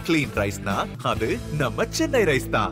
clean ரைஸ்னா அது நம்ம Chennai rice தான்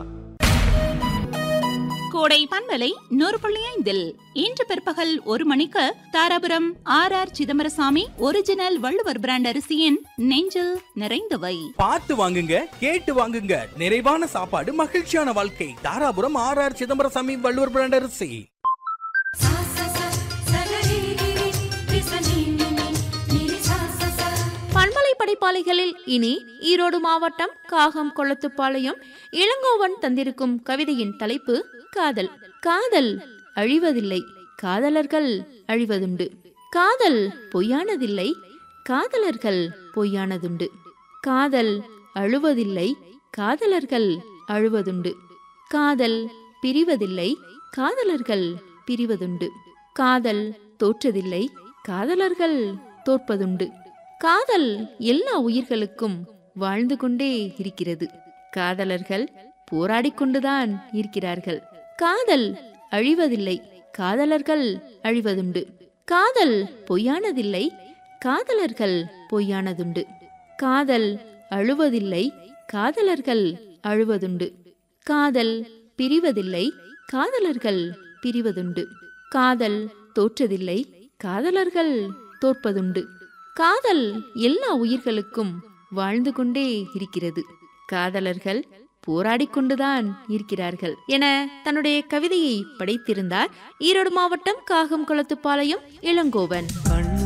கோடை பண்பலை நூறு புள்ளி ஐந்தில் இன்று பிற்பகல் ஒரு மணிக்கு Dharapuram R R Chidambarasamy original Valluvar brand அரிசியின் நெஞ்சில் நிறைந்தவை பார்த்து வாங்குங்க கேட்டு வாங்குங்க நிறைவான சாப்பாடு மகிழ்ச்சியான வாழ்க்கை Dharapuram R R Chidambarasamy Valluvar brand அரிசி सा सा सा सगरिगिरि विसनिनिनि निरि सा सा सा பண்பலை படைப்பாளிகளில் இனி ஈரோடு மாவட்டம் காகம் கொளத்துப்பாளையம் இளங்கோவன் தந்திருக்கும் கவிதையின் தலைப்பு காதல் காதல் அழிவதில்லை காதலர்கள் அழிவதுண்டு காதல் பொய்யானதில்லை காதலர்கள் பொய்யானதுண்டு காதல் அழுவதில்லை காதலர்கள் அழுவதுண்டு காதல் பிரிவதில்லை காதலர்கள் பிரிவதுண்டு காதல் தோற்றதில்லை காதலர்கள் தோற்பதுண்டு காதல் எல்லா உயிர்களுக்கும் வாழ்ந்து கொண்டே இருக்கிறது காதலர்கள் போராடிக் கொண்டுதான் இருக்கிறார்கள் காதல் அழிவதில்லை காதலர்கள் அழிவதுண்டு காதல் பொய்யானதில்லை காதலர்கள் பொய்யானதுண்டு காதல் அழுவதில்லை காதலர்கள் அழுவதுண்டு காதல் பிரிவதில்லை காதலர்கள் பிரிவதுண்டு காதல் தோற்றதில்லை காதலர்கள் தோற்பதுண்டு காதல் எல்லா உயிர்களுக்கும் வாழ்ந்து கொண்டே இருக்கிறது காதலர்கள் போராடிக் கொண்டுதான் இருக்கிறார்கள் என தன்னுடைய கவிதையை படைத்திருந்தார் ஈரோடு மாவட்டம் காகம் குளத்துப்பாளையம் இளங்கோவன் கண்